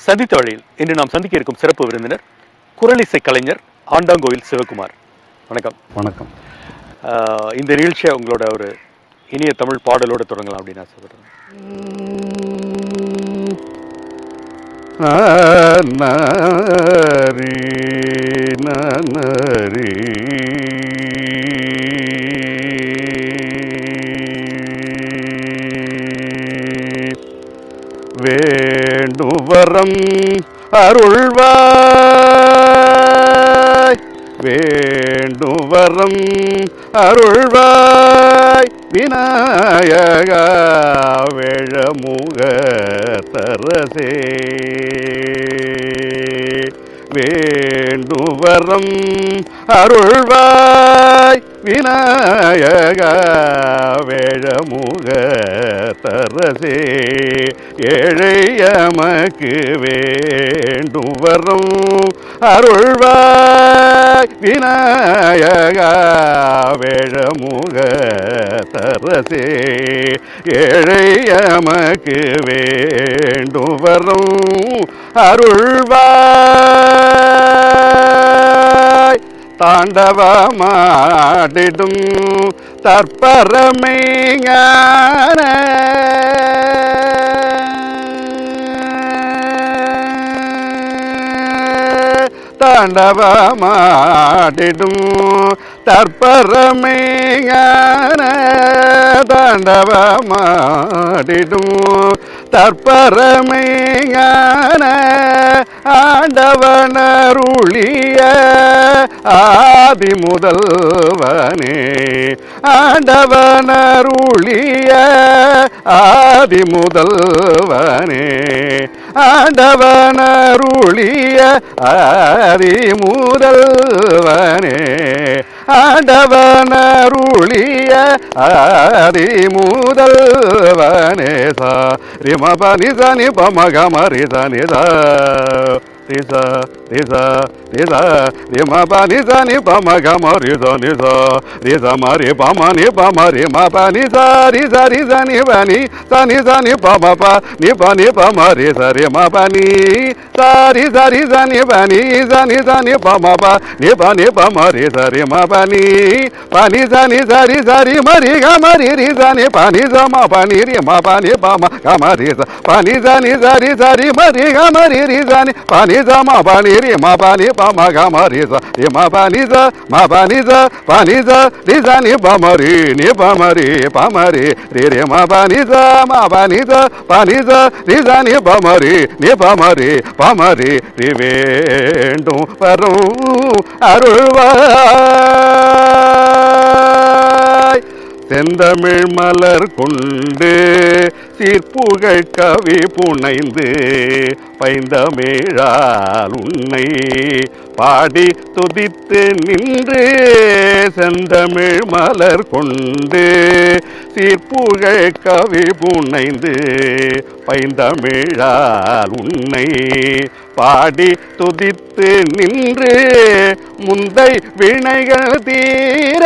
சந்தித்த வழியில் இன்று நாம் சந்திக்க இருக்கும் சிறப்பு விருந்தினர் குரலிசை கலைஞர் ஆண்டாங்கோயில் சிவகுமார் வணக்கம் வணக்கம் ஆஹ் இந்த நிகழ்ச்சியை உங்களோட ஒரு இனிய தமிழ் பாடலோடு தொடங்கலாம் அப்படின்னு ஆசைப்படுறேன் நரி நரி வேண்டுவரம் அருள்வாய் வேண்டுவரம் அருள்வாய் விநாயகா வேழமுக தரசே வேண்டுவரம் அருள்வாய் விநாயகா வேழமுக தரசே ஏழையமக்கு வேண்டும் வரம் அருள்வாய் விநாயகா வேழமுக தரசே ஏழையமக்கு வேண்டும் வரம் அருள்வாய் தாண்டவமாடிடும் தற்பரமை ஞான தாண்டவமாடிடும் தற்பரமை ஞான தாண்டவமாடிடும் தற்பரமை ஞான ஆண்டவனருளிய ஆதி முதல்வனே ஆண்டவனருளிய ஆதி முதல்வனே ஆண்டவனருளிய ஆதி முதல்வனே ஆண்டவனருளிய ஆதி முதல்வனே சா ரிம பனி சனி பமக மரி சனி சா ரிச ரிச ரிச ரிம பனி சனி பமக மரி சனி சா ரிச மரி பம நி பம ரிம பனி சா ரிச ரிச நி பனி சனி சனி பம ப நி பனி பம ரி ச ரிம பனி சா ரிச ரிச நி பனி சனி சனி பம ப நி பனி பம ரி ச ரிம பனி பனி சனி சரி சரி மரி க மரி ரி சனி பனி சம பனி ரி ம பனி பம க மரி ச பனி சனி சரி சரி மரி க மரி ரி சனி பனி சம பனி ரி ம பனி பம க மரி ச ரி ம பனி ச ம பனி ச பனி ச ரி சனி பம ரி நி பம ரி பம ரி ரி ரி ம பனி ச ம பனி ச பனி ச ரி சனி பம ரி நி பம ரி பம ரி ரி வேண்டும் வரும் அருள்வாய் செந்தமிழ் மலர் கொண்டு சீர்ப்புகழ் கவி புனைந்து பைந்தமிழால் உன்னை பாடி துதித்து நின்று செந்தமிழ் மலர் கொண்டு சீர்ப்புகழ் கவி புனைந்து பைந்தமிழால் உன்னை பாடி துதித்து நின்று முந்தை வினைகள் தீர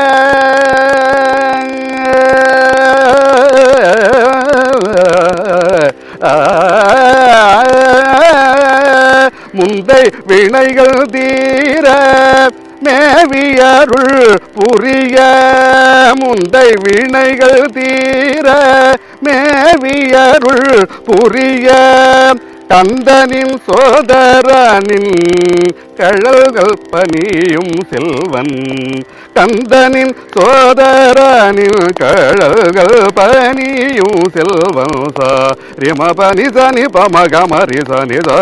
முந்தை வினைகள் தீர மேவியருள் புரிய முந்தை வினைகள் தீர மேவியருள் புரிய கந்தனின் சோதரனின் கழல்கள் பணியும் செல்வன் கந்தனின் சோதரனின் கழல்கள் பணியும் செல்வன் சா ரிம பனி சனி பமக மரி சனி சா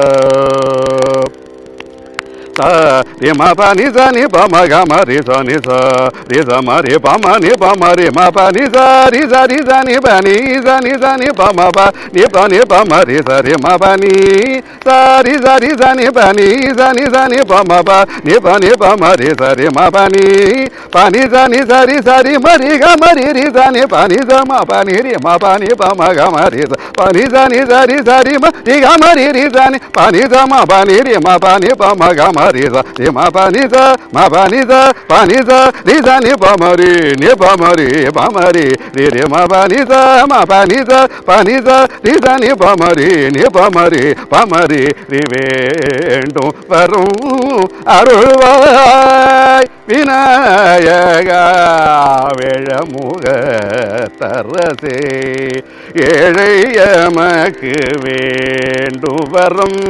சா ரிம பனி சனி பமக மரி சனி சா ரி ச மரி பம நி பம ரி ம பனி சா ரி ச ரி ச நி பனி சனி சனி பம ப நி ப நி பம ரி ச ரி ம பனி சா ரி ச ரி ச நி பனி சனி சனி பம ப நி ப நி பம ரி ச ரி ம பனி பனி சனி சரி சரி மரி க மரி ரி சனி பனி ச ம பனி ரி ம பனி பம க மரி ச பனி சனி சரி சரி ம ரி க மரி ரி சனி பனி ச ம பனி ரி ம பனி பம க மரி ரி ச ரி ம ப நி ச ம ப நி ச ப நி ச ரி ச நி ப ம ரி நி ப ம ரி ப ம ரி ரி ரி ம ப நி ச ம ப நி ச ப நி ச ரி ச நி ப ம ரி நி ப ம ரி ப ம ரி ரி வேண்டும் வரும் அருள்வாய் விநாயகா வேழமுக தரசே ஏழை எமக்கு வேண்டும் வரும்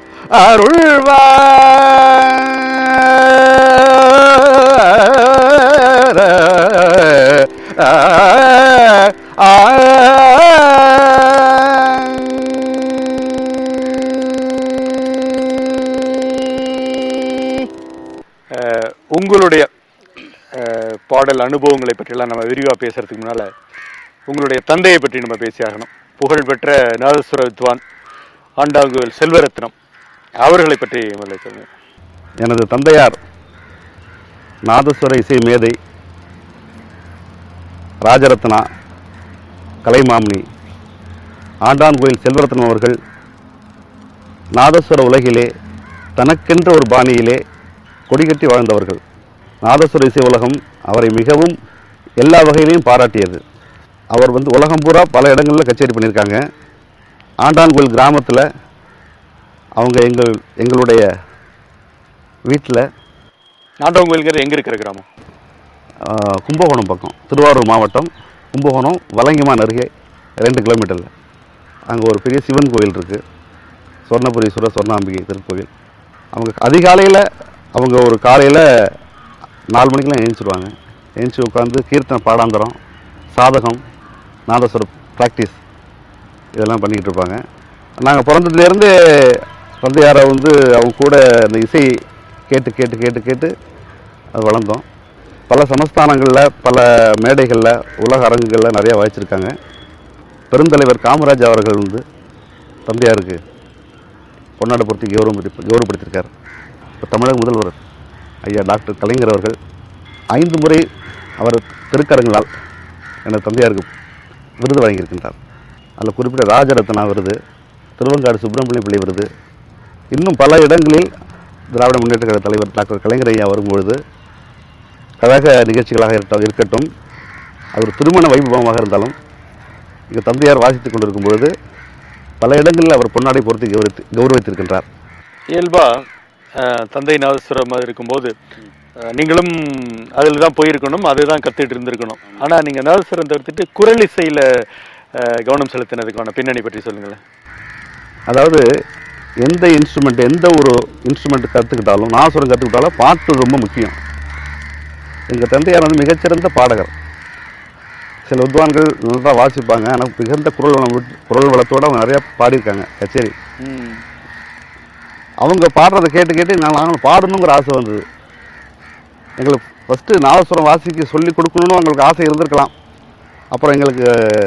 அருள்வாய் அஹ், உங்களுடைய அஹ், பாடல் அனுபவங்களை பற்றியெல்லாம் நம்ம விரிவாக பேசுறதுக்கு முன்னால உங்களுடைய தந்தையை பற்றி நம்ம பேசியாகணும் புகழ்பெற்ற நாதஸ்வர வித்வான் ஆண்டாங்குவல் செல்வரத்னம் அவர்களை பற்றி முதல்ல சொல்லுங்க எனது தந்தையார் நாதஸ்வர இசை மேதை ராஜரத்னா கலைமாமணி ஆண்டான் கோயில் செல்வரத்னம் அவர்கள் நாதஸ்வர உலகிலே தனக்கென்ற ஒரு பாணியிலே கொடிகட்டி வாழ்ந்தவர்கள் நாதஸ்வர இசை உலகம் அவரை மிகவும் எல்லா வகையிலையும் பாராட்டியது அவர் வந்து உலகம் பூரா பல இடங்களில் கச்சேரி பண்ணியிருக்காங்க ஆண்டான்கோயில் கிராமத்தில் அவங்க எங்கள் எங்களுடைய வீட்டில் ஆண்டவங்கோயில்ங்கிறது எங்க இருக்கிற கிராமம் கும்பகோணம் பக்கம் திருவாரூர் மாவட்டம் கும்பகோணம் வலங்கிமான் அருகே ரெண்டு கிலோமீட்டரில் அங்கே ஒரு பெரிய சிவன் கோயில் இருக்குது சொர்ணபுரீஸ்வரர் சொர்ணாம்பிகை திருக்கோயில் அவங்க அதிகாலையில் அவங்க ஒரு காலையில் நாலு மணிக்கெலாம் எழுந்திருவாங்க எழுந்துச்சி உட்காந்து கீர்த்தனை பாடாந்தரம் சாதகம் நாதஸ்வர ப்ராக்டிஸ் இதெல்லாம் பண்ணிக்கிட்டு இருப்பாங்க நாங்கள் பிறந்ததுலேருந்து தந்தையாரை வந்து அவங்க கூட இந்த இசை கேட்டு கேட்டு கேட்டு கேட்டு அது வளர்ந்தோம் பல சமஸ்தானங்களில் பல மேடைகளில் உலக அரங்குகளில் நிறையா வாய்ச்சிருக்காங்க பெருந்தலைவர் காமராஜ் அவர்கள் வந்து தந்தையாருக்கு பொன்னாடை பொருத்தி கௌரவம் கௌரவப்படுத்தியிருக்கார் இப்போ தமிழக முதல்வர் ஐயா டாக்டர் கலைஞர் அவர்கள் ஐந்து முறை அவர் திருக்கரங்களால் எனது தந்தையாருக்கு விருது வழங்கியிருக்கின்றார் அதில் குறிப்பிட்ட ராஜரத்னா விருது திருவங்காடு சுப்பிரமணிய பிள்ளை விருது இன்னும் பல இடங்களில் திராவிட முன்னேற்ற கழக தலைவர் டாக்டர் கலைஞர் ஐயா வரும்பொழுது கழக நிகழ்ச்சிகளாக இருக்கட்டும் இருக்கட்டும் அவர் திருமண வைபவமாக இருந்தாலும் இங்கே தந்தையார் வாசித்துக் கொண்டிருக்கும் பொழுது பல இடங்களில் அவர் பொன்னாடை பொருத்தி கௌரவித்து கௌரவித்திருக்கின்றார் இயல்பா அஹ், தந்தை நாதஸ்வரமாக இருக்கும்போது அஹ், நீங்களும் அதில் தான் போயிருக்கணும் அதுதான் கத்துட்டு இருந்திருக்கணும் ஆனா நீங்க நாதஸ்வரம் தவிர்த்துட்டு குரல் இசையில அஹ், கவனம் செலுத்தினதுக்கான பின்னணி பற்றி சொல்லுங்களேன் அதாவது எந்த இன்ஸ்ட்ருமெண்ட் எந்த ஒரு இன்ஸ்ட்ருமெண்ட் கற்றுக்கிட்டாலும் நாசுரம் கற்றுக்கிட்டாலும் பாட்டு ரொம்ப முக்கியம் எங்கள் தந்தையார் வந்து மிகச்சிறந்த பாடகர் சில வித்வான்கள் நல்லா வாசிப்பாங்க ஆனால் மிகுந்த குரல் வளம் விட்டு- குரல் வளத்தோடு அவங்க நிறையா பாடியிருக்காங்க கச்சேரி ம். அவங்க பாடுறதை கேட்டு கேட்டு நான் நாங்களும் பாடணுங்கிற ஆசை வந்தது எங்களுக்கு ஃபஸ்ட்டு நாதஸ்வரம் வாசிக்க சொல்லி கொடுக்கணும்னு அவங்களுக்கு ஆசை இருந்திருக்கலாம் அப்புறம் எங்களுக்கு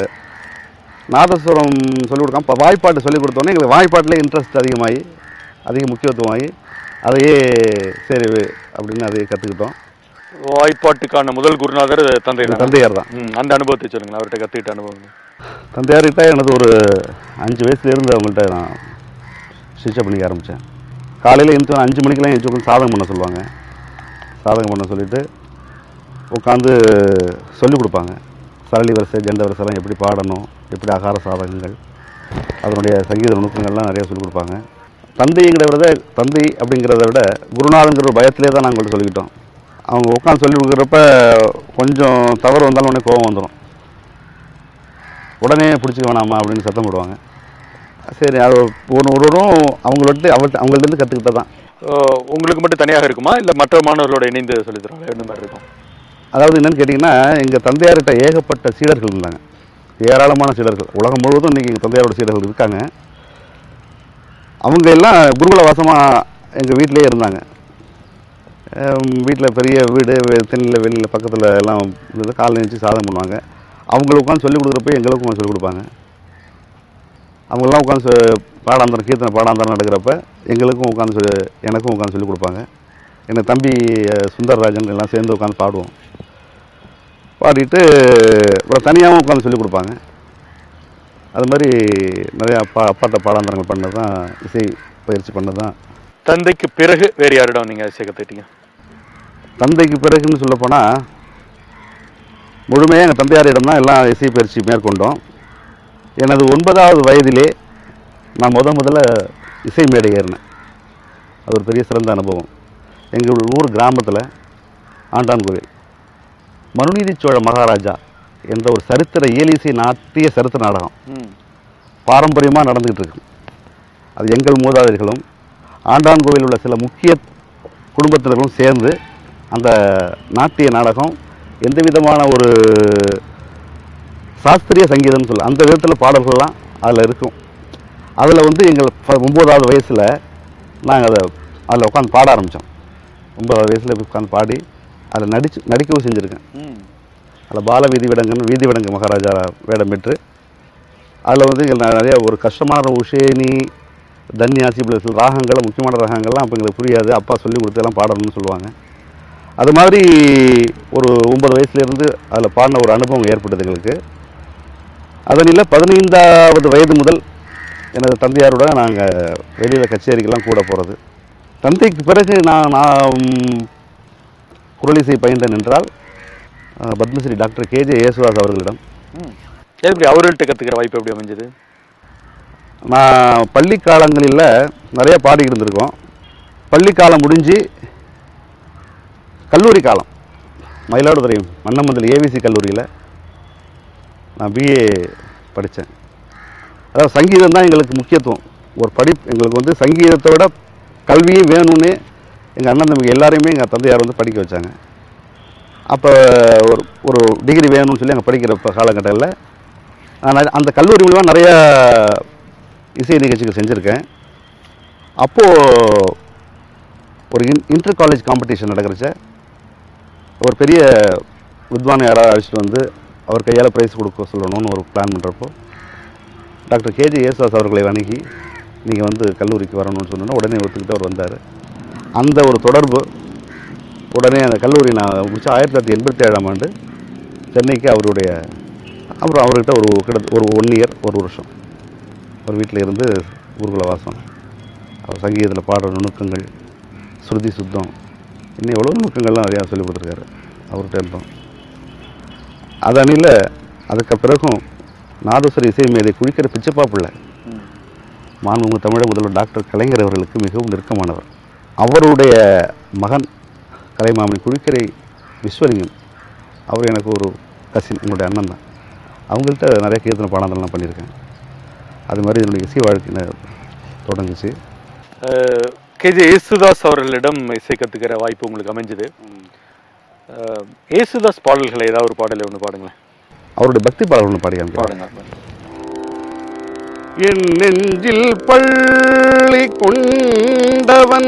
நாதஸ்வரம் சொல்லிக் கொடுக்காம இப்போ வாய்ப்பாட்டு சொல்லிக் கொடுத்தோன்னே எங்களுக்கு வாய்ப்பாட்டிலே இன்ட்ரெஸ்ட் அதிகமாகி அதிக முக்கியத்துவமாகி அதையே சரி அப்படின்னு அதையே கற்றுக்கிட்டோம் வாய்ப்பாட்டுக்கான முதல் குருநாதர் தந்தை தான் தந்தையார் தான் ம், அந்த அனுபவத்தை சொல்லுங்களேன் அவர்கிட்ட கத்துக்கிட்ட அனுபவம் தந்தையார்கிட்ட எனது ஒரு அஞ்சு வயசுலேருந்து அவங்கள்ட்ட நான் ஸ்டிச்சப் பண்ணிக்க ஆரம்பித்தேன் காலையில் எழுந்து அஞ்சு மணிக்கெல்லாம் எழுந்து உட்காந்து சாதகம் பண்ண சொல்லுவாங்க சாதகம் பண்ண சொல்லிவிட்டு உட்காந்து சொல்லிக் கொடுப்பாங்க சரளி வரிசை ஜெண்ட வரிசைலாம் எப்படி பாடணும் எப்படி அகார சாதகங்கள் அதனுடைய சங்கீத நுணுக்கங்கள்லாம் நிறைய சொல்லிக் கொடுப்பாங்க தந்தைங்கிறத விட தந்தை அப்படிங்கிறத விட குருநாதங்கிற ஒரு பயத்திலே தான் நாங்கள் சொல்லிக்கிட்டோம் அவங்க உட்காந்து சொல்லிக் கொடுக்குறப்ப கொஞ்சம் தவறு வந்தாலும் உடனே கோபம் வந்துடும் உடனே பிடிச்சிக்க வேணாமா அப்படின்னு சத்தம் போடுவாங்க சரி அது ஒரு ஒருவரும் அவங்கள்ட்ட அவள்கிட்ட அவங்கள்ட்ட கற்றுக்கிட்டது தான் அஹ், உங்களுக்கு மட்டும் தனியாக இருக்குமா இல்ல மற்ற மாணவர்களோட இணைந்து சொல்லி தருவாங்க என்ன மாதிரி இருக்கும் அதாவது என்னன்னு கேட்டிங்கன்னா எங்கள் தந்தையார்கிட்ட ஏகப்பட்ட சீடர்கள் இருந்தாங்க ஏராளமான சீடர்கள் உலகம் முழுவதும் இன்றைக்கி எங்கள் தந்தையாரோட சீடர்கள் இருக்காங்க அவங்க எல்லாம் குருகுல வாசமாக எங்கள் வீட்டிலேயே இருந்தாங்க வீட்டில் பெரிய வீடு தென்னில் வெளியில் பக்கத்தில் எல்லாம் இருந்தது காலையில் எழுந்துச்சி சாதம் பண்ணுவாங்க அவங்களுக்கு உட்காந்து சொல்லிக் கொடுக்குறப்ப எங்களுக்கும் உட்காந்து சொல்லிக் கொடுப்பாங்க அவங்கெல்லாம் உட்காந்து சொ- பாடாந்தரம் கீர்த்தனை பாடாந்தரம் நடக்கிறப்ப எங்களுக்கும் உட்காந்து சொல்லி எனக்கும் உட்காந்து சொல்லிக் கொடுப்பாங்க எங்கள் தம்பி அஹ், சுந்தரராஜன் எல்லாம் சேர்ந்து உட்காந்து பாடுவோம் பாடிட்டு அப்புறம் தனியாகவும் உட்காந்து சொல்லிக் கொடுப்பாங்க அது மாதிரி நிறையா அப்பா அப்பாட்ட பாடாந்தரங்கள் பண்ணது தான் இசை பயிற்சி பண்ணது தான் தந்தைக்கு பிறகு வேறு யாரிடம் நீங்க இசை கத்துக்கிட்டீங்க தந்தைக்கு பிறகுன்னு சொல்லப்போனால் முழுமையாக எங்கள் தந்தையாரிடம் தான் எல்லாம் இசை பயிற்சி மேற்கொண்டோம் எனது ஒன்பதாவது வயதிலே நான் முத முதல்ல இசை மேடை ஏறினேன் அது ஒரு பெரிய சிறந்த அனுபவம் எங்கள் ஊர் கிராமத்தில் ஆண்டான் கோவில் மனுநீதி சோழ மகாராஜா என்ற ஒரு சரித்திர இயலிசை நாட்டிய சரித்திர நாடகம் பாரம்பரியமாக நடந்துகிட்டு இருக்கு அது எங்கள் மூதாதையர்களும் ஆண்டான் கோவில் உள்ள சில முக்கிய குடும்பத்தினர்களும் சேர்ந்து அந்த நாட்டிய நாடகம் எந்த விதமான ஒரு சாஸ்திரிய சங்கீதம்னு சொல்ல அந்த விதத்தில் பாடல்கள்லாம் அதில் இருக்கும் அதில் வந்து எங்கள் ப- ஒம்போதாவது வயசில் நாங்கள் அதை அதில் உட்காந்து பாட ஆரம்பித்தோம் ஒன்பதாவது வயசில் உட்காந்து பாடி அதில் நடிச்சு நடிக்கவும் செஞ்சுருக்கேன் அதில் பால வீதி விடங்கன் வீதி விடங்க மகாராஜா வேடம் பெற்று அதில் வந்து எங்களுக்கு நிறைய ஒரு கஷ்டமான உஷேனி தன்யாசி இப்படி சில ராகங்கள் முக்கியமான ராகங்கள்லாம் அப்போ எங்களுக்கு புரியாது அப்பா சொல்லி கொடுத்தெல்லாம் பாடணும்னு சொல்லுவாங்க அது மாதிரி ஒரு ஒன்பது வயசுலேருந்து அதில் பாடின ஒரு அனுபவம் ஏற்பட்டது எங்களுக்கு அதனில் பதினைந்தாவது வயது முதல் எனது தந்தையாரோட நாங்கள் வெளியில் கச்சேரிக்கெல்லாம் கூட போகிறது தந்தைக்கு பிறகு நான் நான் குரலிசை பயின்றேன் என்றால் அஹ், பத்மஸ்ரீ டாக்டர் கேஜே யேசுதாஸ் அவர்களிடம் எப்படி அவர்கள்ட்ட கத்துக்கிற வாய்ப்பு எப்படி அமைஞ்சது நான் பள்ளி காலங்களில் நிறைய பாடிக்கிட்டு இருந்திருக்கோம் பள்ளி காலம் முடிஞ்சு கல்லூரி காலம் மயிலாடுதுறை மன்னமந்தல் ஏவிசி கல்லூரியில் நான் பிஏ படித்தேன் அதாவது சங்கீதம் தான் எங்களுக்கு முக்கியத்துவம் ஒரு படி எங்களுக்கு வந்து சங்கீதத்தை விட கல்வியும் வேணும்னு எங்கள் அண்ணன் தம்பி எல்லாரையுமே எங்கள் தந்தையார் வந்து படிக்க வச்சாங்க அப்போ ஒரு ஒரு டிகிரி வேணும்னு சொல்லி அங்கே படிக்கிற ப- காலகட்டத்தில் நான் நிறைய- அந்த கல்லூரி மூலிமா நிறைய இசை நிகழ்ச்சிகள் செஞ்சுருக்கேன் அப்போது ஒரு இன் இன்டர் காலேஜ் காம்படிஷன் நடக்கிறச்ச ஒரு பெரிய வித்வானை யாராவது அழைச்சிட்டு வந்து அவர் கையால் ப்ரைஸ் கொடுக்க சொல்லணும்னு ஒரு பிளான் பண்ணுறப்போ டாக்டர் கேஜி ஏசுதாஸ் அவர்களை வணங்கி நீங்கள் வந்து கல்லூரிக்கு வரணும்னு சொன்னோன்னா உடனே ஒத்துக்கிட்டு அவர் வந்தார் அந்த ஒரு தொடர்பு உடனே அந்த கல்லூரி நான் முடிச்சு ஆயிரத்தி தொள்ளாயிரத்தி எண்பத்தி ஏழாம் ஆண்டு சென்னைக்கு அவருடைய அப்புறம் அவர்கிட்ட ஒரு கிட்ட ஒரு ஒன் இயர் ஒரு வருஷம் ஒரு வீட்டில் இருந்து ஊர்குல வாசம் அவர் சங்கீதத்தில் பாடுற நுணுக்கங்கள் ஸ்ருதி சுத்தம் இன்னும் எவ்வளோ நுணுக்கங்கள்லாம் நிறையா சொல்லி கொடுத்துருக்காரு அவர்கிட்ட இருந்தோம் அதனில் அதுக்கு பிறகும் நாதஸ்வர இசை மேதை குழிக்கிற பிச்சப்பா பிள்ளை மாண்புமிகு தமிழக முதல்வர் டாக்டர் கலைஞர் அவர்களுக்கு மிகவும் நெருக்கமானவர் அவருடைய மகன் கலைமாமணி குழிக்கரை விஸ்வலிங்கம் அவர் எனக்கு ஒரு கசின் என்னுடைய அண்ணன் தான் அவங்கள்ட்ட நிறைய கீர்த்தனை பாடங்கள்லாம் பண்ணியிருக்கேன் அது மாதிரி என்னுடைய இசை வாழ்க்கை ந- தொடங்குச்சு கேஜே யேசுதாஸ் அவர்களிடம் இசை கத்துக்கிற வாய்ப்பு உங்களுக்கு அமைஞ்சது அஹ், யேசுதாஸ் பாடல்களை ஏதாவது ஒரு பாடலை ஒன்று பாடுங்களேன் அவருடைய பக்தி பாடல் ஒன்று பாடி காமிக்கிறேன். பாடுங்க என் நெஞ்சில் பள்ளி கொண்டவன்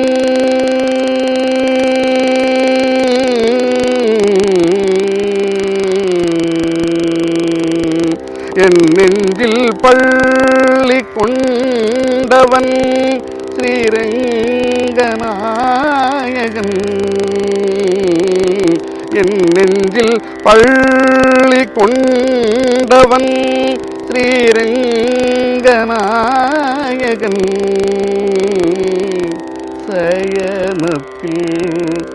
என் நெஞ்சில் பள்ளி கொண்டவன் ஸ்ரீரங்கநாயகன் என் நெஞ்சில் பள்ளி கொண்டவன் ஸ்ரீரங்கநாயகன் சயனத்தில்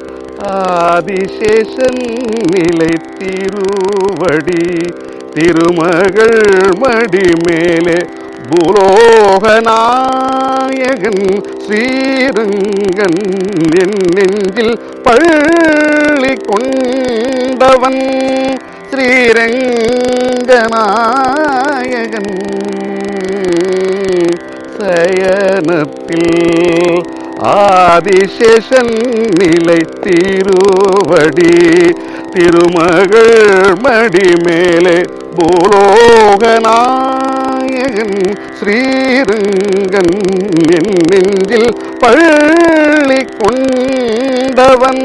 ஆதிசேஷன் நிலை திருவடி திருமகள் மடி மேலே பூலோகநாயகன் ஸ்ரீரங்கன் என் நெஞ்சில் பள்ளி கொண்டவன் ஸ்ரீரங்கநாயகன் சயனத்தில் ஆதிசேஷன் நிலை திருவடி திருமகள் மடி மேலே பூலோகநாயகன் ஸ்ரீரங்கன் என் நெஞ்சில் பள்ளி கொண்டவன்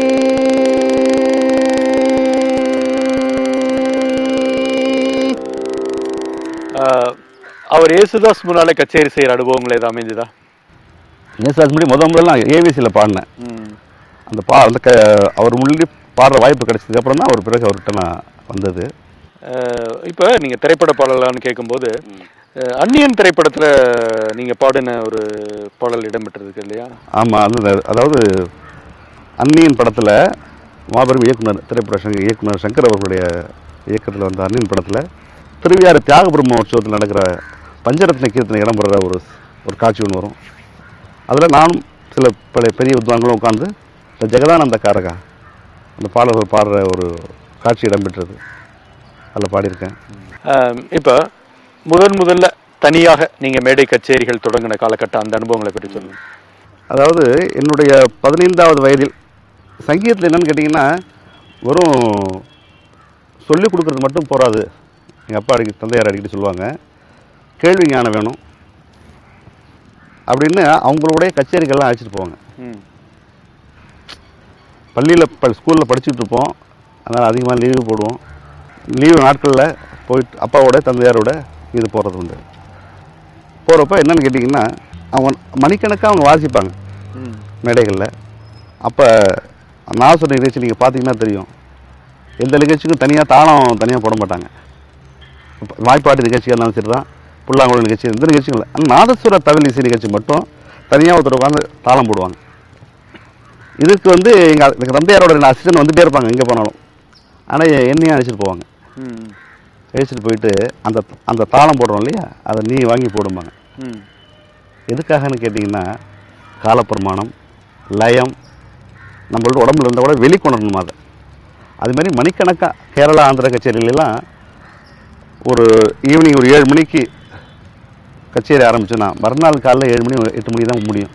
அஹ், அவர் யேசுதாஸ் முன்னாலே கச்சேரி செய்யற அனுபவங்கள் ஏதாவது அமைஞ்சதா நேசாஸ் முடி முத முதல்ல நான் ஏவிசியில் பாடினேன் அந்த பா அந்த க அவர் முன்னாடி பாடுற வாய்ப்பு கிடைச்சதுக்கு அப்புறம் தான் அவர் பிறகு அவர்கிட்ட நான் வந்தது அஹ், இப்ப நீங்க திரைப்பட பாடலான்னு கேட்கும்போது அஹ், அந்நியன் திரைப்படத்துல நீங்க பாடின ஒரு பாடல் இடம்பெற்றிருக்கு இல்லையா ஆமாம் அது அதாவது அந்நியன் படத்தில் மாபெரும் இயக்குனர் திரைப்பட சங்க இயக்குனர் சங்கர் அவர்களுடைய இயக்கத்தில் வந்த அந்நியன் படத்தில் திருவியாறு தியாக பிரம்மோற்சவத்தில் நடக்கிற பஞ்சரத்ன கீர்த்தனை இடம்பெற ஒரு ஒரு காட்சி ஒன்று வரும் அதில் நானும் சில பழைய பெரிய வித்வான்களும் உட்காந்து இந்த ஜெகதானந்த காரகா அந்த பாடல்கள் பாடுற ஒரு காட்சி இடம்பெற்றது அதில் பாடியிருக்கேன் அஹ், இப்ப முதன் முதல்ல தனியாக நீங்க மேடை கச்சேரிகள் தொடங்கின காலகட்டம் அந்த அனுபவங்களை பற்றி சொல்லுங்க அதாவது என்னுடைய பதினைந்தாவது வயதில் சங்கீதத்தில் என்னன்னு கேட்டிங்கன்னா வெறும் சொல்லிக் கொடுக்குறது மட்டும் போகாது எங்கள் அப்பா அடிக்கடி தந்தையார் அடிக்கடி சொல்லுவாங்க கேள்வி ஞானம் வேணும் அப்படின்னு அவங்களுடைய கச்சேரிக்கெல்லாம் அழைச்சிட்டு போவாங்க ம் பள்ளியில் ப ஸ்கூலில் படிச்சுட்டு இருப்போம் அதனால் அதிகமாக லீவு போடுவோம் லீவு நாட்களில் போயிட்டு அப்பாவோட தந்தையாரோட இது போகிறது உண்டு போகிறப்ப என்னன்னு கேட்டிங்கன்னா அவங்க மணிக்கணக்காக அவங்க வாசிப்பாங்க ம் மேடைகளில் அப்போ நான் சொன்ன நிகழ்ச்சி நீங்கள் பார்த்தீங்கன்னா தெரியும் எந்த நிகழ்ச்சிக்கும் தனியாக தாளம் தனியாக போட மாட்டாங்க இப்ப வாய்ப்பாட்டு நிகழ்ச்சியாக இருந்தாலும் சரி தான் புல்லாங்குழல் நிகழ்ச்சி எந்த நிகழ்ச்சியும் இல்லை ஆனால் நாதஸ்வர தவில் இசை நிகழ்ச்சி மட்டும் தனியாக ஒருத்தர் உட்காந்து தாளம் போடுவாங்க இதுக்கு வந்து எங்கள் எங்கள் தந்தையாரோட ரெண்டு அசிஸ்டன்ட் வந்துட்டே இருப்பாங்க எங்கே போனாலும் ஆனால் என்னையும் அழைச்சிட்டு போவாங்க ம் அழைச்சிட்டு போயிட்டு அந்த அந்த தாளம் போடுறோம் இல்லையா அதை நீ வாங்கி போடும்பாங்க ம் எதுக்காகன்னு கேட்டிங்கன்னா காலப்பிரமாணம் லயம் நம்மளோட உடம்புல இருந்தால் கூட வெளிக்கொணரணும் அதை அது மாதிரி மணிக்கணக்காக கேரளா ஆந்திர கச்சேரியிலலாம் ஒரு ஈவினிங் ஒரு ஏழு மணிக்கு கச்சேரி ஆரம்பிச்சோன்னா மறுநாள் காலைல ஏழு மணி எட்டு மணி தான் முடியும்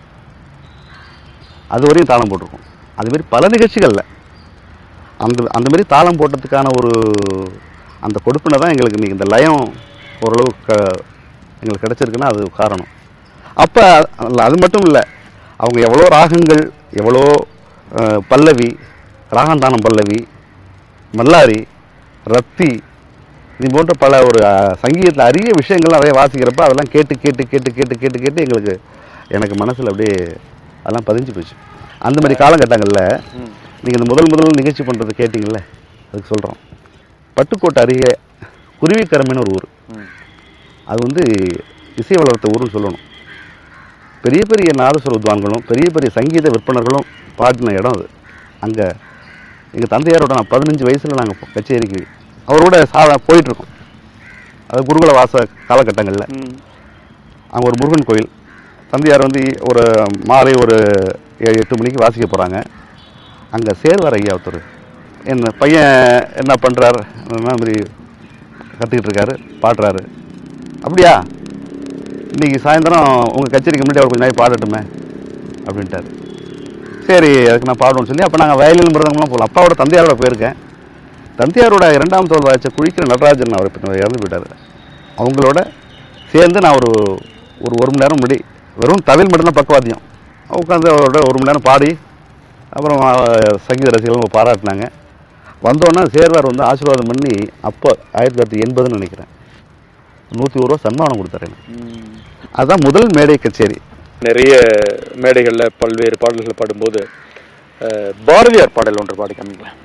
அது வரையும் தாளம் போட்டிருக்கோம் அதுமாரி பல நிகழ்ச்சிகளில் அந்த அந்த மாதிரி தாளம் போட்டதுக்கான ஒரு அந்த கொடுப்பினை தான் எங்களுக்கு இன்னைக்கு இந்த லயம் ஓரளவு க எங்களுக்கு கிடச்சிருக்குன்னா அது காரணம் அப்போ அது மட்டும் இல்லை அவங்க எவ்வளோ ராகங்கள் எவ்வளோ அஹ், பல்லவி ராகந்தானம் பல்லவி மல்லாரி ரத்தி இது போன்ற பல ஒரு சங்கீதத்தில் அரிய விஷயங்கள்லாம் நிறைய வாசிக்கிறப்ப அதெல்லாம் கேட்டு கேட்டு கேட்டு கேட்டு கேட்டு கேட்டு எங்களுக்கு எனக்கு மனசில் அப்படியே அதெல்லாம் பதிஞ்சு போச்சு அந்த மாதிரி காலகட்டங்களில் ம் நீங்கள் இந்த முதல் முதல் நிகழ்ச்சி பண்ணுறது கேட்டிங்கல்ல அதுக்கு சொல்கிறோம் பட்டுக்கோட்டை அருகே குருவிக்கரமைன்னு ஒரு ஊர் ம் அது வந்து இசை வளர்த்த ஊருன்னு சொல்லணும் பெரிய பெரிய நாதஸ்வர வித்வான்களும் பெரிய பெரிய சங்கீத விற்பனர்களும் பாடின இடம் அது அங்கே எங்கள் தந்தையாரோட நான் பதினஞ்சு வயசில் நாங்கள் கச்சேரிக்கு அவரோட சாதா போயிட்டுருக்கோம் அது குருகுல வாச காலகட்டங்களில் ம் அங்கே ஒரு முருகன் கோயில் தந்தையார் வந்து ஒரு மாலை ஒரு ஏழு எட்டு மணிக்கு வாசிக்க போகிறாங்க அங்கே சேர்வார் ஐயா ஒருத்தர் என்ன பையன் என்ன பண்ணுறாரு என்ன மாதிரி கற்றுக்கிட்டு இருக்காரு பாடுறாரு அப்படியா இன்னைக்கு சாயந்தரம் உங்கள் கச்சேரிக்கு முன்னாடி அவர் கொஞ்ச நாள் பாடட்டுமே அப்படின்ட்டாரு சரி அதுக்கு நான் பாடுவேன்னு சொல்லி அப்போ நாங்கள் வயலின் மிருதங்கள்லாம் போகலாம் அப்பாவோட தந்தையாரோட போயிருக்கேன் தந்தையாரோட இரண்டாம் தோல் வாய்ச்ச குழிக்கிற நடராஜன் அவர் இப்போ இறந்து போயிட்டார் அவங்களோட சேர்ந்து நான் ஒரு ஒரு ஒரு மணி நேரம் முடி வெறும் தவில் மட்டும்தான் பக்கவாத்தியம் உட்காந்து அவரோட ஒரு மணி நேரம் பாடி அப்புறம் அஹ், சங்கீத ரசிகர்களும் பாராட்டினாங்க வந்தோன்னே சேர்வார் வந்து ஆசீர்வாதம் பண்ணி அப்போ ஆயிரத்தி தொள்ளாயிரத்தி எண்பதுன்னு நினைக்கிறேன் நூற்றி ஒரு ரூபா சன்மானம் கொடுத்தாரு எனக்கு ம் அதுதான் முதல் மேடை கச்சேரி நிறைய மேடைகளில் பல்வேறு பாடல்களை பாடும்போது அஹ், பாரதியார் பாடல் ஒன்று பாடி காமிங்களேன்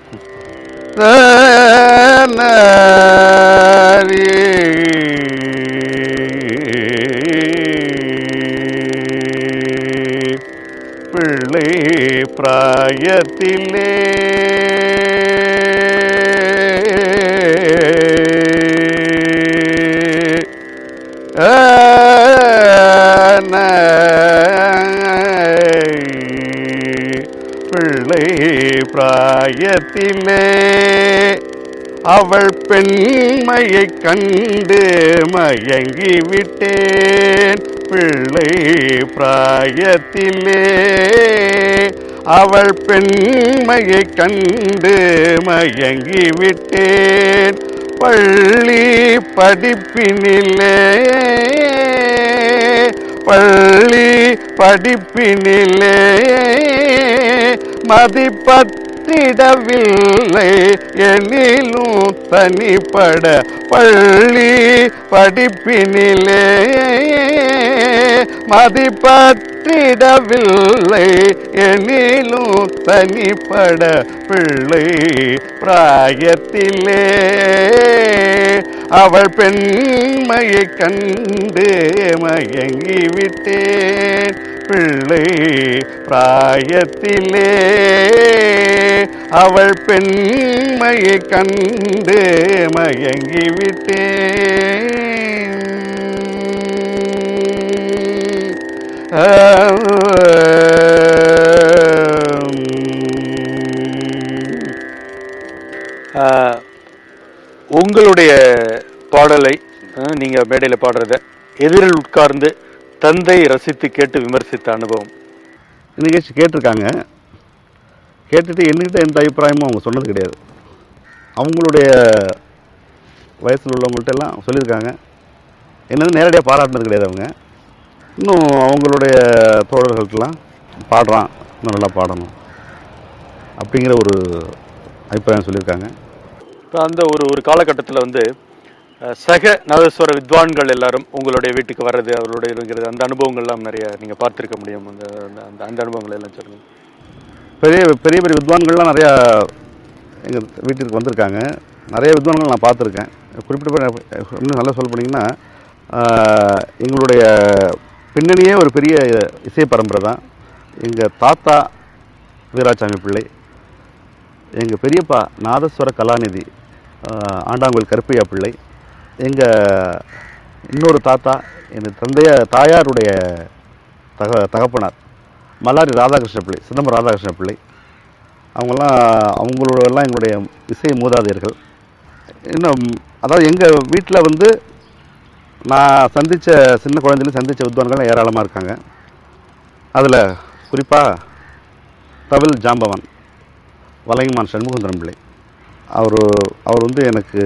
பிள்ளை பிராயத்திலே பிள்ளை பிராயத்திலே அவள் பெண்மையை கண்டு மயங்கி விட்டேன் பிள்ளை பிராயத்திலே அவள் பெண்மையை கண்டு மயங்கி விட்டேன் பள்ளி படிப்பினிலே பள்ளி படிப்பினிலே மதிப்பற்ற பற்றிடவில்லை எனிலும் தனிப்பட பள்ளி படிப்பினிலே மதிப்பற்றிடவில்லை எனிலும் தனிப்பட பிள்ளை பிராயத்திலே அவள் பெண்மையை கண்டு மயங்கி விட்டேன் பிள்ளை பிராயத்திலே அவள் பெண்மையை கண்டு மயங்கி விட்டேன் ஆஹ், உங்களுடைய பாடலை ஆஹ், நீங்க மேடையில பாடுறத எதிரில் உட்கார்ந்து தந்தை ரசித்து கேட்டு விமர்சித்த அனுபவம் இந்த நிகழ்ச்சி கேட்டிருக்காங்க கேட்டுட்டு என்கிட்ட எந்த அபிப்பிராயமும் அவங்க சொன்னது கிடையாது அவங்களுடைய வயசில் உள்ளவங்கள்ட்ட எல்லாம் சொல்லியிருக்காங்க என்னது நேரடியாக பாராட்டினது கிடையாது அவங்க இன்னும் அவங்களுடைய தோழர்களுக்கெல்லாம் பாடுறான் இன்னும் நல்லா பாடணும் அப்படிங்கிற ஒரு அபிப்பிராயம் சொல்லியிருக்காங்க இப்போ அந்த ஒரு ஒரு காலகட்டத்தில் வந்து அஹ், சக நவஸ்வர வித்வான்கள் எல்லாரும் உங்களுடைய வீட்டுக்கு வர்றது அவர்களுடைய இருக்கிறது அந்த அனுபவங்கள்லாம் நிறைய நீங்க பார்த்திருக்க முடியும் அந்த அந்த- அந்த அந்த அனுபவங்கள் எல்லாம் சொல்லுங்க பெரிய பெரிய பெரிய வித்வான்கள்லாம் நிறையா எங்கள் வீட்டிற்கு வந்திருக்காங்க நிறைய வித்வான்கள் நான் பார்த்துருக்கேன் குறிப்பிட்ட இன்னும் நல்லா சொல்ல போனீங்கன்னா ஆஹ், எங்களுடைய பின்னணியே ஒரு பெரிய இசை பரம்பரை தான் எங்கள் தாத்தா வீராசாமி பிள்ளை எங்கள் பெரியப்பா நாதஸ்வர கலாநிதி ஆஹ், ஆண்டாங்கோயில் கருப்பையா பிள்ளை எங்கள் இன்னொரு தாத்தா என் தந்தைய தாயாருடைய தக தகப்பனார் மல்லாரி ராதாகிருஷ்ண பிள்ளை சிதம்பரம் ராதாகிருஷ்ண பிள்ளை அவங்கெல்லாம் அவங்களோட எல்லாம் எங்களுடைய இசை மூதாதையர்கள் இன்னும் அதாவது எங்கள் வீட்டில் வந்து நான் சந்தித்த சின்ன குழந்தையில சந்தித்த வித்வான்கள் ஏராளமாக இருக்காங்க அதில் குறிப்பாக தவில் ஜாம்பவான் வலையமான் சண்முகந்தரம் பிள்ளை அவர் அவர் வந்து எனக்கு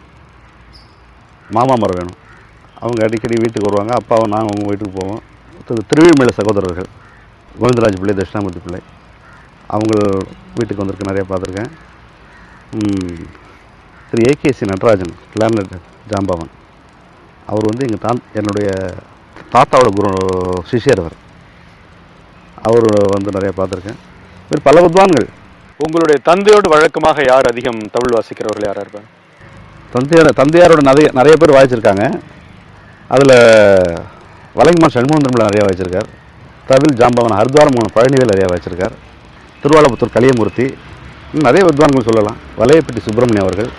மாமா மரம் வேணும் அவங்க அடிக்கடி வீட்டுக்கு வருவாங்க அப்பாவும் நாங்கள் அவங்க வீட்டுக்கு போவோம் திரு- திருவிழிமலை சகோதரர்கள் கோவிந்தராஜ் பிள்ளை தட்சிணாமூர்த்தி பிள்ளை அவங்க வீட்டுக்கு வந்திருக்க நிறைய பார்த்துருக்கேன் ம், திரு ஏகேசி நடராஜன் கிளார்னட் ஜாம்பவன் அவர் வந்து எங்கள் தான் என்னுடைய தாத்தாவோட குரு சிஷ்யர் அவர் அவர் வந்து நிறைய பார்த்துருக்கேன் இது பல வித்வான்கள் உங்களுடைய தந்தையோடு வழக்கமாக யார் அதிகம் தமிழ் வாசிக்கிறவர்கள் யாரா இருப்பாங்க தந்தையார தந்தையாரோட நிறைய நிறைய பேர் வாய்ச்சிருக்காங்க அதில் வலைங்கமான் சண்முகந்திரமில் நிறைய வாய்ச்சிருக்கார் தவில் ஜாம்பவன் ஹரித்வாரம் பழனிவேல் நிறைய வாய்ச்சிருக்கார் திருவாலபுத்தூர் கலியமூர்த்தி இன்னும் நிறைய வித்வான்கள் சொல்லலாம் வலையப்பட்டி சுப்பிரமணியம் அவர்கள்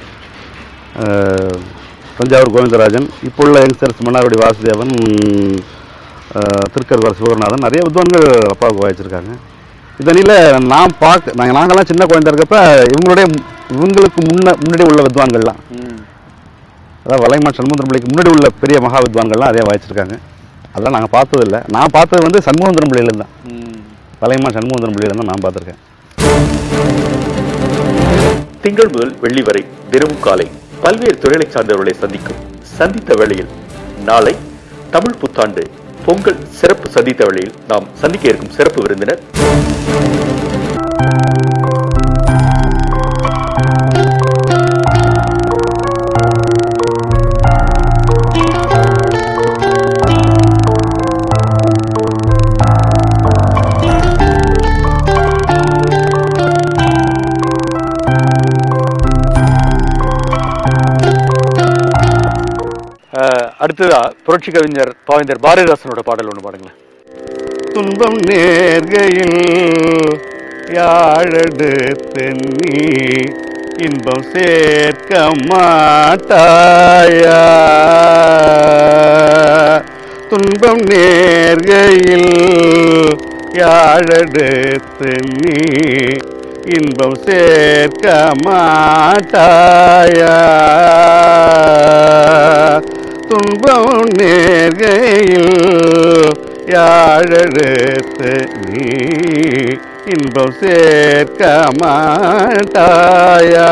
அஹ், தஞ்சாவூர் கோவிந்தராஜன் இப்போ உள்ள யங்ஸ்டர்ஸ் மன்னார்குடி வாசுதேவன் அஹ், திருக்கருவார் சிவகுருநாதன் நிறைய வித்வான்கள் அப்பாவுக்கு வாய்ச்சிருக்காங்க இதனில் நான் பார்க்க நாங்கள் நாங்கள்லாம் சின்ன குழந்தை இருக்கப்ப இவங்களுடைய இவங்களுக்கு முன்ன முன்னாடி உள்ள வித்வான்கள்லாம் அதாவது வலைமான் சண்முகந்திரம் பிள்ளைக்கு முன்னாடி உள்ள பெரிய மகா வித்வான்கள்லாம் நிறைய வாய்ச்சிருக்காங்க அதெல்லாம் நாங்கள் பார்த்ததில்ல நான் பார்த்தது வந்து சண்முகந்திரம் பிள்ளையில தான் வலைமான் சண்முகந்திரம் பிள்ளையில தான் நான் பார்த்துருக்கேன் திங்கள் முதல் வெள்ளி வரை தினமும் காலை பல்வேறு துறைகளை சார்ந்தவர்களை சந்திக்கும் சந்தித்த வேளையில் நாளை தமிழ் புத்தாண்டு பொங்கல் சிறப்பு சந்தித்த வேளையில் நாம் சந்திக்க இருக்கும் சிறப்பு விருந்தினர் அஹ், அடுத்ததா புரட்சி கவிஞர் பாவேந்தர் பாரதிதாசனோட பாடல் ஒன்று பாடுங்களேன் துன்பம் நேர்கையில் யாழெடுத்து நீ இன்பம் சேர்க்க மாட்டாயா துன்பம் நேர்கையில் யாழெடுத்து நீ இன்பம் சேர்க்க மாட்டாயா துன்பம் நேர்கையில் யாழெடுத்து நீ இன்பம் சேர்க்க மாட்டாயா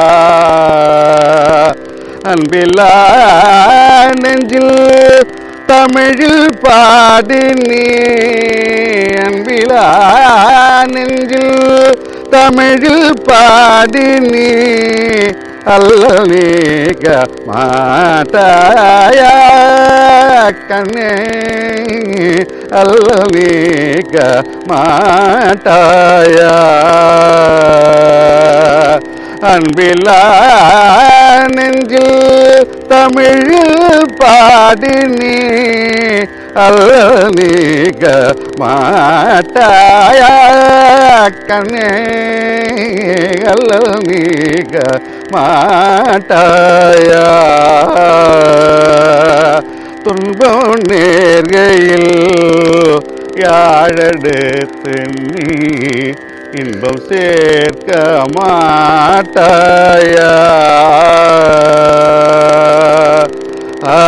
அன்பில்லா நெஞ்சில் தமிழில் பாடி நீ அன்பிலா நெஞ்சில் தமிழில் பாடி நீ அல்ல நீக்க மாட்டாயா கண்ணே அல்ல நீக்க மாட்டாயா அன்பில்லா நெஞ்சில் தமிழில் பாடி நீ அல்ல நீக்க மாட்டாயா கண்ணே அல்ல நீக்க மாட்டாயா துன்பம் நேர்கையில் யாழெடுத்து நீ இன்பம் சேர்க்க மாட்டாயா ஆ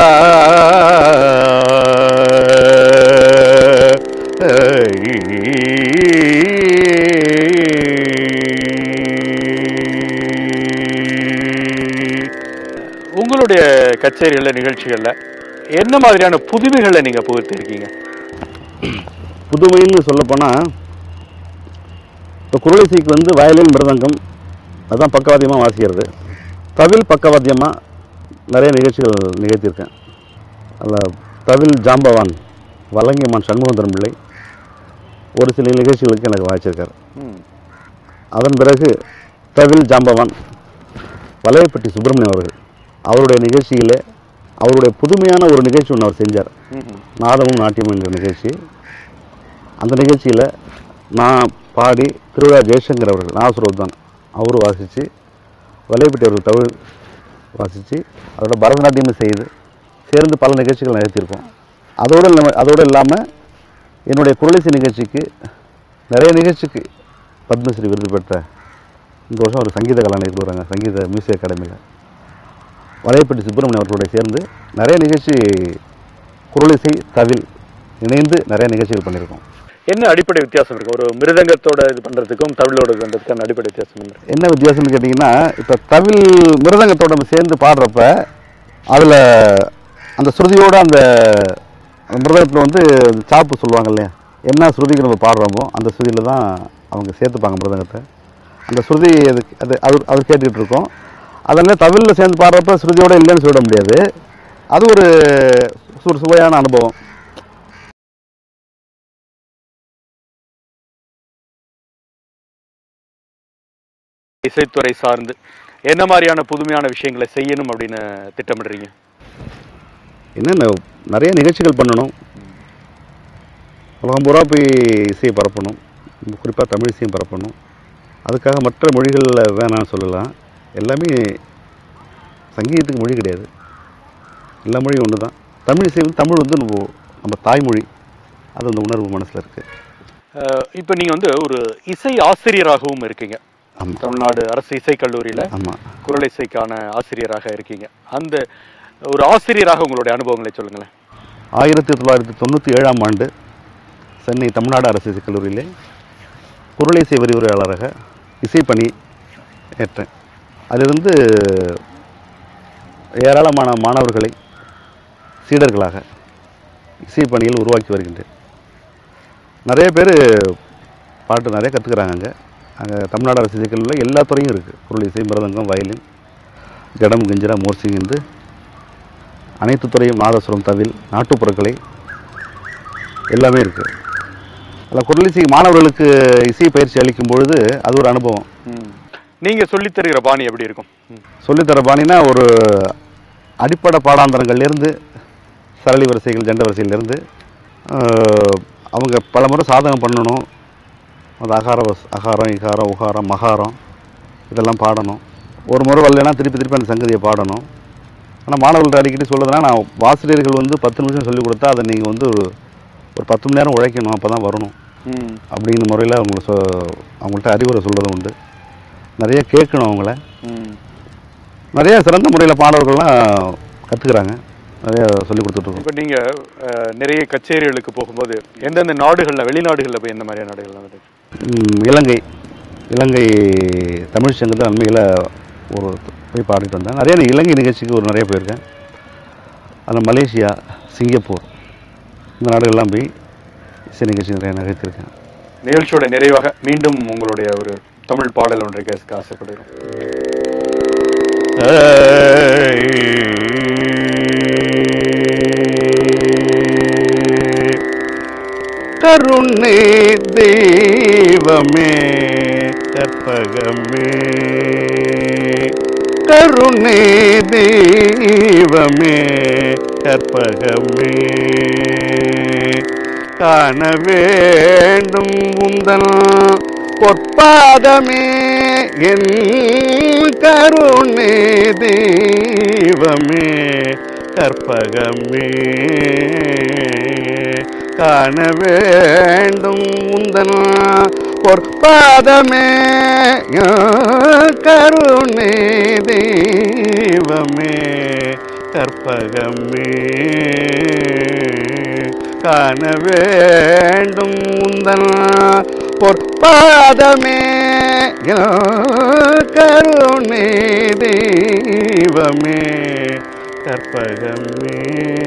உங்களுடைய கச்சேரிகளில் நிகழ்ச்சிகளில் என்ன மாதிரியான புதுமைகளை நீங்கள் புகுத்திருக்கீங்க புதுமைன்னு சொல்லப்போனால் இப்போ குரலிசைக்கு வந்து வயலின் மிருதங்கம் அதுதான் பக்கவாத்தியமாக வாசிக்கிறது தவில் பக்கவாத்தியமாக நிறைய நிகழ்ச்சிகள் நிகழ்த்தியிருக்கேன் அதில் தவில் ஜாம்பவான் வலங்கியம்மான் சண்முகந்தரம் பிள்ளை ஒரு சில நிகழ்ச்சிகளுக்கு எனக்கு வாய்ச்சிருக்கார் ம் அதன் பிறகு தவில் ஜாம்பவான் வலையப்பட்டி சுப்பிரமணியம் அவர்கள் அவருடைய நிகழ்ச்சியிலே அவருடைய புதுமையான ஒரு நிகழ்ச்சி ஒன்று அவர் செஞ்சார் ம்ஹும். நாதமும் நாட்டியமும் என்ற நிகழ்ச்சி அந்த நிகழ்ச்சியில் நான் பாடி திருவிழா ஜெயசங்கர் அவர்கள் நாசுரோத் தான் அவரு வாசித்து வலையப்பட்டி அவர்கள் தமிழ் வாசித்து அதோட பரதநாட்டியமும் செய்து சேர்ந்து பல நிகழ்ச்சிகள் நடத்தியிருக்கோம் அதோடு இல்லாம- அதோடு இல்லாமல் என்னுடைய குரலிசை நிகழ்ச்சிக்கு நிறைய நிகழ்ச்சிக்கு பத்மஸ்ரீ விருது பெற்ற இந்த வருஷம் ஒரு சங்கீத கலாநிதி கொடுக்குறாங்க சங்கீத மியூசிக் அகாடமியில் வலையப்பட்டி சுப்பிரமணியம் அவர்களோட சேர்ந்து நிறைய நிகழ்ச்சி குரலிசை தவில் இணைந்து நிறைய நிகழ்ச்சிகள் பண்ணியிருக்கோம் என்ன அடிப்படை வித்தியாசம் இருக்கு ஒரு மிருதங்கத்தோட இது பண்றதுக்கும் தமிழோட இது பண்றதுக்கும் அடிப்படை வித்தியாசம் என்ன இருக்கு? என்ன வித்தியாசம்னு கேட்டிங்கன்னா இப்போ தவில் மிருதங்கத்தோட நம்ம சேர்ந்து பாடுறப்ப அதில் அந்த ஸ்ருதியோட அந்த மிருதங்கத்தில் வந்து சாப்பு சொல்லுவாங்க இல்லையா என்ன ஸ்ருதிக்கு நம்ம பாடுறோமோ அந்த ஸ்ருதியில் தான் அவங்க சேர்த்துப்பாங்க மிருதங்கத்தை அந்த ஸ்ருதி அது அது அது அது கேட்டுக்கிட்டு இருக்கோம் அதெல்லாம் தவிலில் சேர்ந்து பாடுறப்ப ஸ்ருதியோட இல்லைன்னு சொல்லிட முடியாது அது ஒரு ஒரு சுவையான அனுபவம் இசைத்துறை சார்ந்து என்ன மாதிரியான புதுமையான விஷயங்களை செய்யணும் அப்படின்னு திட்டமிடுறீங்க என்னென்ன நிறைய நிகழ்ச்சிகள் பண்ணணும் உலகம் பூரா போய் இசையை பரப்பணும் குறிப்பாக தமிழ் இசையும் பரப்பணும் அதுக்காக மற்ற மொழிகளில் வேணாம்னு சொல்லலாம் எல்லாமே சங்கீதத்துக்கு மொழி கிடையாது எல்லா மொழியும் ஒன்று தான் தமிழ் இசை வந்து தமிழ் வந்து நம்ம நம்ம தாய்மொழி அது அந்த உணர்வு மனசில் இருக்குது அஹ், இப்போ நீங்க வந்து ஒரு இசை ஆசிரியராகவும் இருக்கீங்க ஆமாம் தமிழ்நாடு அரசு இசைக் கல்லூரியில ஆமாம் குரல் இசைக்கான ஆசிரியராக இருக்கீங்க அந்த ஒரு ஆசிரியராக உங்களுடைய அனுபவங்களை சொல்லுங்களேன் ஆயிரத்தி தொள்ளாயிரத்தி தொண்ணூற்றி ஏழாம் ஆண்டு சென்னை தமிழ்நாடு அரசு இசைக் கல்லூரியிலே குரலிசை விரிவுரையாளராக இசைப்பணி ஏற்றேன் அதிலிருந்து ஏராளமான மாணவர்களை சீடர்களாக இசைப்பணியில் உருவாக்கி வருகின்றேன் நிறைய பேர் பாட்டு நிறைய கற்றுக்குறாங்க அங்கே அங்கே தமிழ்நாடு அரசு இசைக் கல்லூரியில் எல்லா துறையும் இருக்குது குரல் இசை மிருதங்கம் வயலின் ஜடம் கஞ்சிரா மோர்சிங் என்று அனைத்து துறையும் நாதசுரம் தவில் நாட்டுப்புறக்கலை எல்லாமே இருக்குது அதில் குரலிசை மாணவர்களுக்கு இசை பயிற்சி அளிக்கும் பொழுது அது ஒரு அனுபவம் நீங்க சொல்லித் தருகிற பாணி எப்படி இருக்கும் ம். சொல்லித்தர பாணினா ஒரு அடிப்படை பாடாந்தரங்கள்லேருந்து சரளி வரிசைகள் ஜண்ட வரிசையிலேருந்து அவங்க பல முறை சாதகம் பண்ணணும் அது அகார வஸ் அகாரம் இகாரம் உகாரம் மகாரம் இதெல்லாம் பாடணும் ஒரு முறை வரலைன்னா திருப்பி திருப்பி அந்த சங்கதியை பாடணும் ஆனால் மாணவர்கள்ட்ட அடிக்கடி சொல்கிறதுனா நான் ஆசிரியர்கள் வந்து பத்து நிமிஷம் சொல்லிக் கொடுத்தா அதை நீங்கள் வந்து ஒரு ஒரு பத்து மணி நேரம் உழைக்கணும் அப்போ தான் வரணும் ம் அப்படிங்கிற முறையில் அவங்கள சொ அவங்கள்ட்ட அறிவுரை சொல்கிறதும் உண்டு நிறைய கேட்கணும் அவங்கள ம் நிறைய சிறந்த முறையில் பாடல்கள்லாம் கற்றுக்குறாங்க நிறைய சொல்லி கொடுத்துட்ருக்கோம் இப்போ நீங்க அஹ், நிறைய கச்சேரிகளுக்கு போகும்போது எந்தெந்த நாடுகள்ல வெளிநாடுகள்ல போய் எந்த மாதிரியான நாடுகள்லாம் வந்து இலங்கை இலங்கை தமிழ் சங்கத்தில் அண்மையில் ஒரு போய் பாடிட்டு வந்தேன் நிறைய இலங்கை நிகழ்ச்சிக்கு ஒரு நிறைய போயிருக்கேன் அதில் மலேசியா சிங்கப்பூர் இந்த நாடுகள்லாம் போய் இசை நிகழ்ச்சி நிறைய நிகழ்த்தியிருக்கேன் நிகழ்ச்சியோட நிறைவாக மீண்டும் உங்களுடைய ஒரு தமிழ் பாடல் ஒன்றை கேட்க ஆசைப்படுகிறோம் கருணை தெய்வமே கற்பகமே கருணை தெய்வமே கற்பகமே காண வேண்டும் உந்தன் பொற்பாதமே என் கருணை தெய்வமே கற்பகமே காண வேண்டும் உந்தன் பொற்பாதமே கருணை தெய்வமே கற்பகமே காண வேண்டும் உந்தன் பொற்பாதமே கருணை தெய்வமே கற்பகமே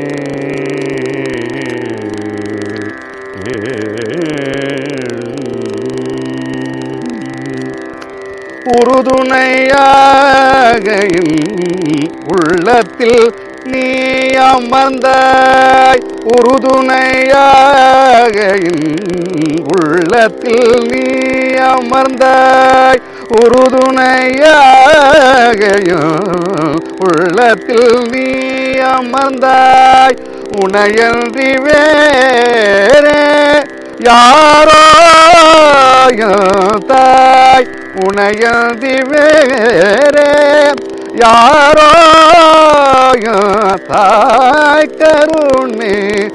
உறுதுணையாக என் உள்ளத்தில் நீ அமர்ந்தாய் உறுதுணையாக என் உள்ளத்தில் நீ அமர்ந்தாய் உறுதுணையாக என் உள்ளத்தில் நீ அமர்ந்தாய் உனையன்றி வேறே யாரோ என் தாய் உனையன்றி வேறே யாரோ என் தாய் கருணை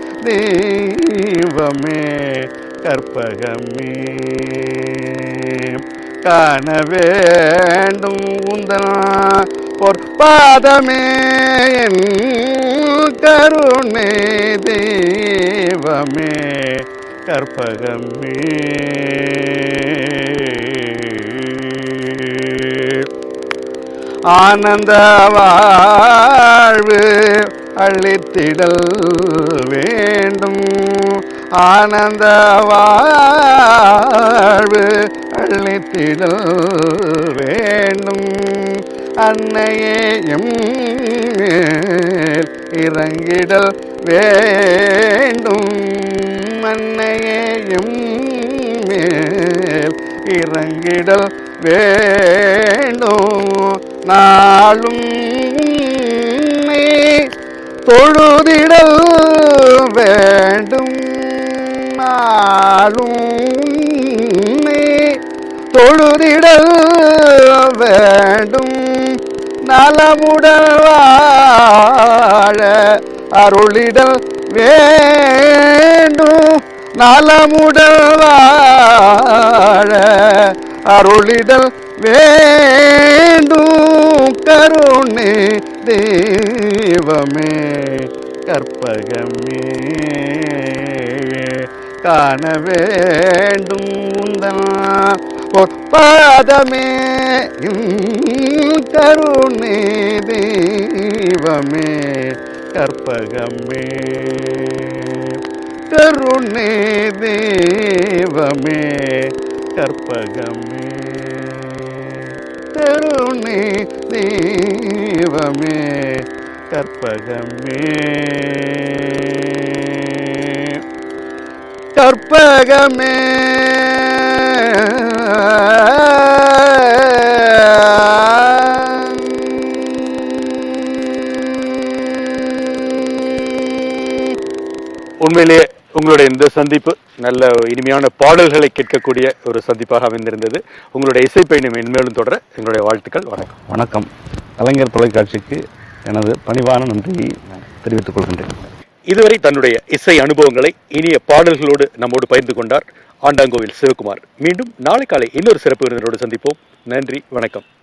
தெய்வமே கற்பகமே காண வேண்டும் உந்தன் பொற்பாதமே என் கருணை தெய்வமே கற்பகமே ஆனந்த வாழ்வு அள்ளித்திடல் வேண்டும் ஆனந்த வாழ்வு அள்ளித்திடல் வேண்டும் அன்னையே எம் மேல் இறங்கிடல் வேண்டும் அன்னையே எம் மேல் இறங்கிடல் வேண்டும் நாளும் உன்னை தொழுதிடல் வேண்டும் நாளும் உன்னை தொழுதிடல் வேண்டும் நலமுடன் வாழ அருளிடல் வேண்டும் நலமுடன் வாழ அருளிடல் வேண்டும் கருணை தெய்வமே கற்பகமே காண வேண்டும் உந்தன் பொற்பாதமே கருணை தெய்வமே கற்பகமே கருணை தெய்வமே கற்பகமே கருணை தெய்வமே கற்பகமே கற்பகமே உண்மையிலேயே உங்களுடைய இந்த சந்திப்பு நல்ல இனிமையான பாடல்களை கேட்கக்கூடிய ஒரு சந்திப்பாக அமைந்திருந்தது உங்களுடைய இசை பயணம் மென்மேலும் தொடர எங்களுடைய வாழ்த்துக்கள் வணக்கம் வணக்கம் கலைஞர் தொலைக்காட்சிக்கு எனது பணிவான நன்றியை தெரிவித்துக் கொள்கின்றேன் இதுவரை தன்னுடைய இசை அனுபவங்களை இனிய பாடல்களோடு நம்மோடு பகிர்ந்து கொண்டார் ஆண்டாங்கோவில் சிவகுமார் மீண்டும் நாளை காலை இன்னொரு சிறப்பு விருந்தினரோடு சந்திப்போம் நன்றி வணக்கம்